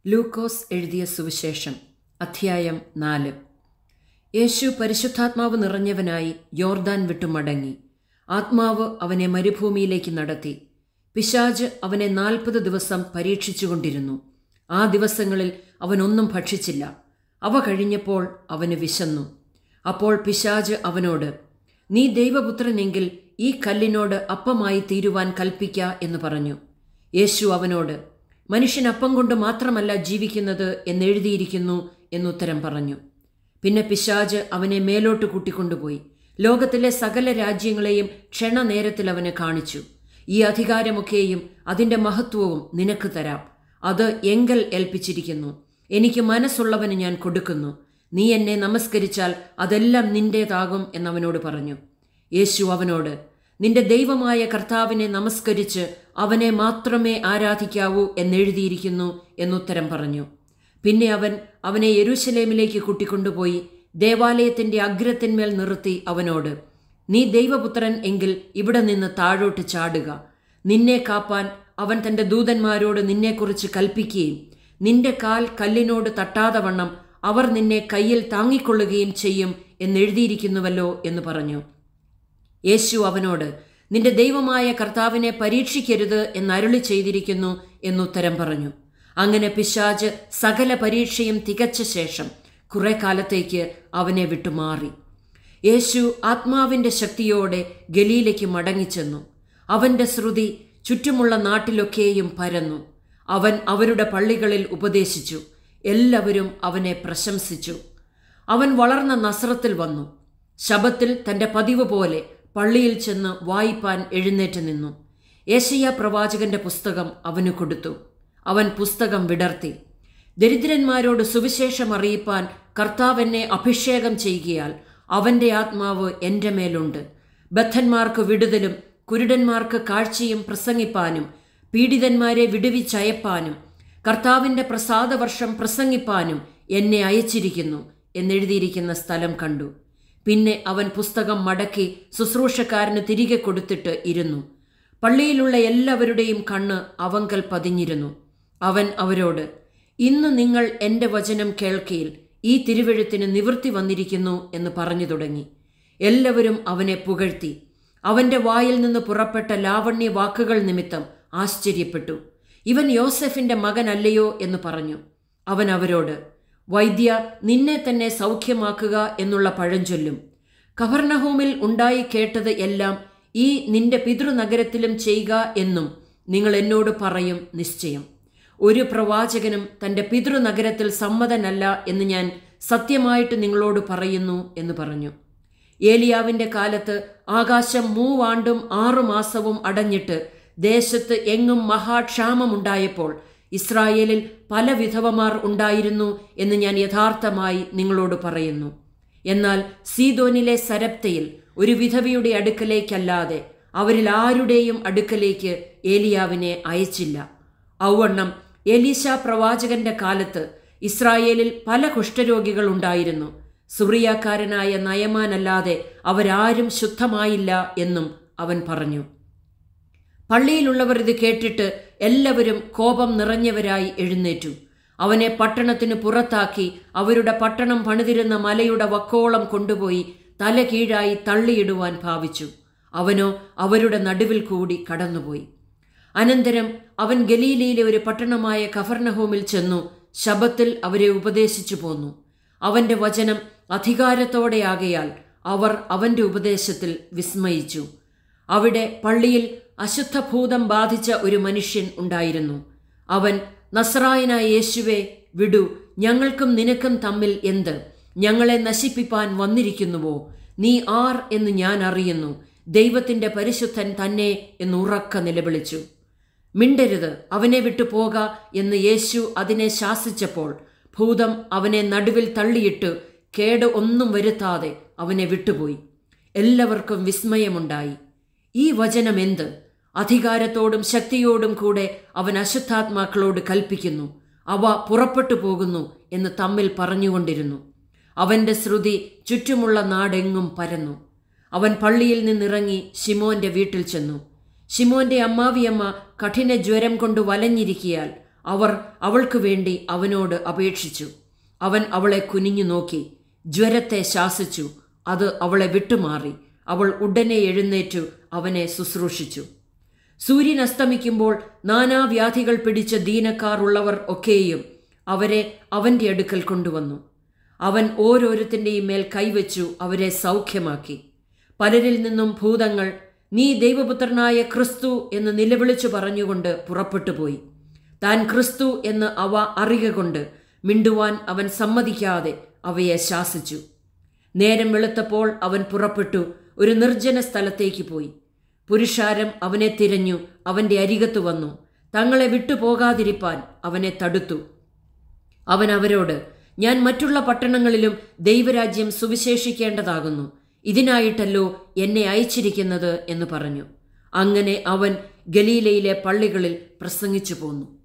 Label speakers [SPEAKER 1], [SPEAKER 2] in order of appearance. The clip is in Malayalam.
[SPEAKER 1] ലൂക്കോസ് എഴുതിയ സുവിശേഷം അധ്യായം നാല് യേശു പരിശുദ്ധാത്മാവ് നിറഞ്ഞവനായി യോർദാൻ വിട്ടു മടങ്ങി ആത്മാവ് അവനെ മരുഭൂമിയിലേക്ക് നടത്തി പിശാജ് അവനെ നാൽപ്പത് ദിവസം പരീക്ഷിച്ചുകൊണ്ടിരുന്നു ആ ദിവസങ്ങളിൽ അവനൊന്നും ഭക്ഷിച്ചില്ല അവ കഴിഞ്ഞപ്പോൾ അവന് വിശന്നു അപ്പോൾ പിശാജ് അവനോട് നീ ദൈവപുത്രനെങ്കിൽ ഈ കല്ലിനോട് അപ്പമായി തീരുവാൻ കൽപ്പിക്ക എന്ന് പറഞ്ഞു യേശു അവനോട് മനുഷ്യൻ അപ്പം കൊണ്ട് മാത്രമല്ല ജീവിക്കുന്നത് എന്നെഴുതിയിരിക്കുന്നു എന്നുത്തരം പറഞ്ഞു പിന്നെ പിശാജ് അവനെ മേലോട്ട് കൂട്ടിക്കൊണ്ടുപോയി ലോകത്തിലെ സകല രാജ്യങ്ങളെയും ക്ഷണനേരത്തിൽ അവന് കാണിച്ചു ഈ അധികാരമൊക്കെയും അതിൻ്റെ മഹത്വവും നിനക്ക് തരാം അത് എങ്കൽ ഏൽപ്പിച്ചിരിക്കുന്നു എനിക്ക് മനസ്സുള്ളവന് ഞാൻ കൊടുക്കുന്നു നീ എന്നെ നമസ്കരിച്ചാൽ അതെല്ലാം നിന്റേതാകും എന്നവനോട് പറഞ്ഞു യേശു അവനോട് നിന്റെ ദൈവമായ കർത്താവിനെ നമസ്കരിച്ച് അവനെ മാത്രമേ ആരാധിക്കാവൂ എന്നെഴുതിയിരിക്കുന്നു എന്നുത്തരം പറഞ്ഞു പിന്നെ അവൻ അവനെ യെരൂശലേമിലേക്ക് കൂട്ടിക്കൊണ്ടുപോയി ദേവാലയത്തിൻ്റെ അഗ്രത്തിന്മേൽ നിർത്തി അവനോട് നീ ദൈവപുത്രൻ എങ്കിൽ ഇവിടെ നിന്ന് താഴോട്ട് ചാടുക നിന്നെ കാപ്പാൻ അവൻ തൻ്റെ ദൂതന്മാരോട് നിന്നെക്കുറിച്ച് കൽപ്പിക്കുകയും നിന്റെ കാൽ കല്ലിനോട് തട്ടാതെ വണ്ണം അവർ നിന്നെ കയ്യിൽ താങ്ങിക്കൊള്ളുകയും ചെയ്യും എന്നെഴുതിയിരിക്കുന്നുവല്ലോ എന്ന് പറഞ്ഞു യേശു അവനോട് നിന്റെ ദൈവമായ കർത്താവിനെ പരീക്ഷിക്കരുത് എന്നരുളി ചെയ്തിരിക്കുന്നു എന്നുത്തരം പറഞ്ഞു അങ്ങനെ പിശാജ് സകല പരീക്ഷയും തികച്ച ശേഷം കുറെ കാലത്തേക്ക് അവനെ വിട്ടുമാറി യേശു ആത്മാവിൻ്റെ ശക്തിയോടെ ഗലീലയ്ക്ക് മടങ്ങിച്ചെന്നു അവൻ്റെ ശ്രുതി ചുറ്റുമുള്ള നാട്ടിലൊക്കെയും പരന്നു അവൻ അവരുടെ പള്ളികളിൽ ഉപദേശിച്ചു എല്ലാവരും അവനെ പ്രശംസിച്ചു അവൻ വളർന്ന നസ്രത്തിൽ വന്നു ശബത്തിൽ തൻ്റെ പതിവ് പോലെ പള്ളിയിൽ ചെന്ന് വായിപ്പാൻ എഴുന്നേറ്റ് നിന്നു ഏഷ്യ പ്രവാചകന്റെ പുസ്തകം അവന് കൊടുത്തു അവൻ പുസ്തകം വിടർത്തി ദരിദ്രന്മാരോട് സുവിശേഷം അറിയിപ്പാൻ കർത്താവെന്നെ അഭിഷേകം ചെയ്യുകയാൽ അവൻ്റെ ആത്മാവ് എൻ്റെ മേലുണ്ട് ബദ്ധന്മാർക്ക് വിടുതലും കുരുടന്മാർക്ക് കാഴ്ചയും പ്രസംഗിപ്പാനും പീഡിതന്മാരെ വിടുവിച്ചയപ്പാനും കർത്താവിൻ്റെ പ്രസാദവർഷം പ്രസംഗിപ്പാനും എന്നെ അയച്ചിരിക്കുന്നു എന്നെഴുതിയിരിക്കുന്ന സ്ഥലം കണ്ടു പിന്നെ അവൻ പുസ്തകം മടക്കി ശുശ്രൂഷക്കാരന് തിരികെ കൊടുത്തിട്ട് ഇരുന്നു പള്ളിയിലുള്ള എല്ലാവരുടെയും കണ്ണ് അവങ്കൽ പതിഞ്ഞിരുന്നു അവൻ അവരോട് ഇന്ന് നിങ്ങൾ എൻ്റെ വചനം കേൾക്കയിൽ ഈ തിരുവഴുത്തിന് നിവൃത്തി വന്നിരിക്കുന്നു എന്ന് പറഞ്ഞു തുടങ്ങി എല്ലാവരും അവനെ പുകഴ്ത്തി അവൻ്റെ വായിൽ നിന്ന് പുറപ്പെട്ട ലാവണ്യ വാക്കുകൾ നിമിത്തം ആശ്ചര്യപ്പെട്ടു ഇവൻ യോസെഫിൻ്റെ മകനല്ലയോ എന്ന് പറഞ്ഞു അവൻ അവരോട് വൈദ്യ നിന്നെ തന്നെ സൗഖ്യമാക്കുക എന്നുള്ള പഴഞ്ചൊല്ലും കവർണഹൂമിൽ ഉണ്ടായി കേട്ടത് എല്ലാം ഈ നിന്റെ പിതൃനഗരത്തിലും ചെയ്യുക എന്നും നിങ്ങൾ എന്നോട് പറയും നിശ്ചയം ഒരു പ്രവാചകനും തൻ്റെ പിതൃനഗരത്തിൽ സമ്മതനല്ല എന്ന് ഞാൻ സത്യമായിട്ട് നിങ്ങളോട് പറയുന്നു എന്ന് പറഞ്ഞു ഏലിയാവിൻ്റെ കാലത്ത് ആകാശം മൂവാണ്ടും ആറുമാസവും അടഞ്ഞിട്ട് ദേശത്ത് എങ്ങും മഹാക്ഷാമമുണ്ടായപ്പോൾ ഇസ്രായേലിൽ പല വിധവമാർ ഉണ്ടായിരുന്നു എന്ന് ഞാൻ യഥാർത്ഥമായി നിങ്ങളോട് പറയുന്നു എന്നാൽ സീതോനിലെ സരപ്തയിൽ ഒരു വിധവയുടെ അടുക്കലേക്കല്ലാതെ അവരിൽ ആരുടെയും അടുക്കലേക്ക് ഏലിയാവിനെ അയച്ചില്ല ഔവണ്ണം എലീശ പ്രവാചകന്റെ കാലത്ത് ഇസ്രായേലിൽ പല കുഷ്ഠരോഗികൾ ഉണ്ടായിരുന്നു സുറിയാക്കാരനായ നയമാനല്ലാതെ അവരാരും ശുദ്ധമായില്ല എന്നും അവൻ പറഞ്ഞു പള്ളിയിലുള്ളവർ ഇത് കേട്ടിട്ട് എല്ലാവരും കോപം നിറഞ്ഞവരായി എഴുന്നേറ്റു അവനെ പട്ടണത്തിന് പുറത്താക്കി അവരുടെ പട്ടണം പണിതിരുന്ന മലയുടെ വക്കോളം കൊണ്ടുപോയി തല കീഴായി തള്ളിയിടുവാൻ ഭാവിച്ചു അവനോ അവരുടെ നടുവിൽ കൂടി കടന്നുപോയി അനന്തരം അവൻ ഗലീലയിലെ ഒരു പട്ടണമായ കഫർണഹോമിൽ ചെന്നു ശബത്തിൽ അവരെ ഉപദേശിച്ചു പോന്നു അവന്റെ വചനം അധികാരത്തോടെയാകയാൽ അവർ അവന്റെ ഉപദേശത്തിൽ വിസ്മയിച്ചു അവിടെ പള്ളിയിൽ അശുദ്ധഭൂതം ബാധിച്ച ഒരു മനുഷ്യൻ ഉണ്ടായിരുന്നു അവൻ നസ്രായനായ യേശുവെ വിടു ഞങ്ങൾക്കും നിനക്കും തമ്മിൽ എന്ത് ഞങ്ങളെ നശിപ്പിപ്പാൻ വന്നിരിക്കുന്നുവോ നീ ആർ എന്ന് ഞാൻ അറിയുന്നു ദൈവത്തിൻ്റെ പരിശുദ്ധൻ തന്നെ എന്ന് ഉറക്ക നിലവിളിച്ചു മിണ്ടരുത് അവനെ വിട്ടു പോക എന്ന് യേശു അതിനെ ശാസിച്ചപ്പോൾ ഭൂതം അവനെ നടുവിൽ തള്ളിയിട്ട് കേട് ഒന്നും വരുത്താതെ അവനെ വിട്ടുപോയി എല്ലാവർക്കും വിസ്മയമുണ്ടായി ഈ വചനം എന്ത് അധികാരത്തോടും ശക്തിയോടും കൂടെ അവൻ അശുദ്ധാത്മാക്കളോട് കൽപ്പിക്കുന്നു അവ പുറപ്പെട്ടു പോകുന്നു എന്ന് തമ്മിൽ പറഞ്ഞുകൊണ്ടിരുന്നു അവൻ്റെ ശ്രുതി ചുറ്റുമുള്ള നാടെങ്ങും പരന്നു അവൻ പള്ളിയിൽ നിന്നിറങ്ങി ഷിമോന്റെ വീട്ടിൽ ചെന്നു ഷിമോന്റെ അമ്മാവിയമ്മ കഠിന ജ്വരം കൊണ്ട് വലഞ്ഞിരിക്കിയാൽ അവർ അവൾക്ക് വേണ്ടി അവനോട് അപേക്ഷിച്ചു അവൻ അവളെ കുനിഞ്ഞു നോക്കി ജ്വരത്തെ ശാസിച്ചു അത് അവളെ വിട്ടുമാറി അവൾ ഉടനെ എഴുന്നേറ്റു അവനെ ശുശ്രൂഷിച്ചു സൂര്യൻ അസ്തമിക്കുമ്പോൾ നാനാവ്യാധികൾ പിടിച്ച ദീനക്കാർ ഉള്ളവർ ഒക്കെയും അവരെ അവൻ്റെ അടുക്കൽ കൊണ്ടുവന്നു അവൻ ഓരോരുത്തൻ്റെയും മേൽ കൈവച്ചു അവരെ സൗഖ്യമാക്കി പലരിൽ നിന്നും ഭൂതങ്ങൾ നീ ദൈവപുത്രനായ ക്രിസ്തു എന്ന് നിലവിളിച്ചു പറഞ്ഞുകൊണ്ട് പുറപ്പെട്ടുപോയി താൻ ക്രിസ്തു എന്ന് അവ അറിക കൊണ്ട് മിണ്ടുവാൻ അവൻ സമ്മതിക്കാതെ അവയെ ശാസിച്ചു നേരം വെളുത്തപ്പോൾ അവൻ പുറപ്പെട്ടു ഒരു നിർജ്ജന സ്ഥലത്തേക്ക് പോയി പുരുഷാരം അവനെ തിരഞ്ഞു അവൻ്റെ അരികത്ത് വന്നു തങ്ങളെ വിട്ടുപോകാതിരിപ്പാൻ അവനെ തടുത്തു അവൻ അവരോട് ഞാൻ മറ്റുള്ള പട്ടണങ്ങളിലും ദൈവരാജ്യം സുവിശേഷിക്കേണ്ടതാകുന്നു ഇതിനായിട്ടല്ലോ എന്നെ അയച്ചിരിക്കുന്നത് എന്ന് പറഞ്ഞു അങ്ങനെ അവൻ ഗലീലയിലെ പള്ളികളിൽ പ്രസംഗിച്ചു പോന്നു